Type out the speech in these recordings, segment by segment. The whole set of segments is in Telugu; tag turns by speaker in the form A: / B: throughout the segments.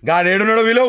A: గాడేడున్నాడో విలువ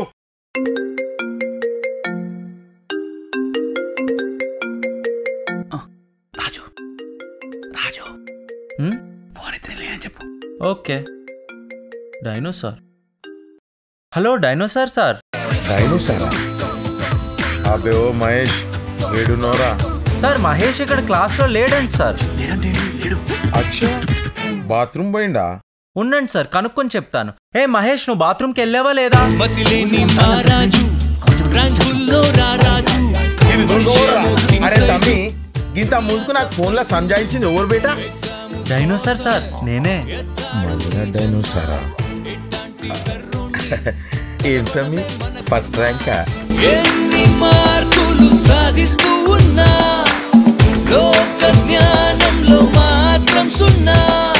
A: రాజు రాజు
B: హ్మ్?
A: ఫోన్ ఎత్తిన అని చెప్పు
B: okay dinosaur hello dinosaur sir
A: డైనోసారా అబ్బే ఓ మహేష్ ఏడున్నోరా
B: సార్ మహేష్ ఇక్కడ క్లాస్లో లేడండి సార్
A: అక్ష బాత్రూమ్ పోయిండా
B: ఉండండి సార్ కనుక్కొని చెప్తాను ఏ మహేష్ నువ్వు బాత్రూమ్కి వెళ్ళావా లేదా
C: మతిలేని మహారాజు రంగుల్లో రారాజు
A: దొరకవురా. అరే తమ్మి గింత ముందుకు నాకు ఫోన్లో సంజాయించింది ఎవరు బేటా
B: డైనోసార్ సార్ నేనే
A: మళ్ళా డైనోసారా ఏం తమ్మి ఫస్ట్ ర్యాంకా
C: ఎన్ని మార్కులు సాధిస్తూ ఉన్నా లోక జ్ఞానంలో మాత్రం సున్నా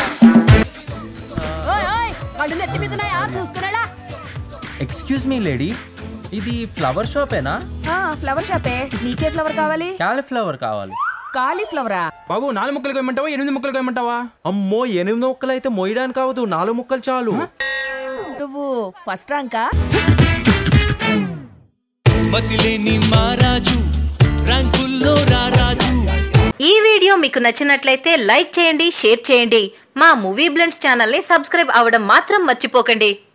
D: ఓయ్ ఓయ్ కళ్ళు నెత్తి మీద ఉన్నాయా చూసుకునేలా
B: ఎక్స్క్యూజ్ మీ లేడీ ఇది ఫ్లవర్ షాపేనా
E: ఫ్లవర్ షాపే నీకే ఫ్లవర్ కావాలి
B: క్యాలీఫ్లవర్ కావాలి
E: కాలీఫ్లవరా
F: బాబు నాలుగు ముక్కలు కోయమంటావా ఎనిమిది ముక్కలు కోయమంటావా
B: అమ్మో ఎనిమిది ముక్కలు అయితే మోయడానికి అవదు నాలుగు ముక్కలు చాలు
E: నువ్వు ఫస్ట్ ర్యాంకా
C: మతిలేని మహారాజు రంగుల్లో రారాజు
G: ఈ వీడియో మీకు నచ్చినట్లయితే లైక్ చేయండి షేర్ చేయండి మా మూవీ బ్లెండ్స్ ఛానల్ని సబ్స్క్రైబ్ అవ్వడం మాత్రం మర్చిపోకండి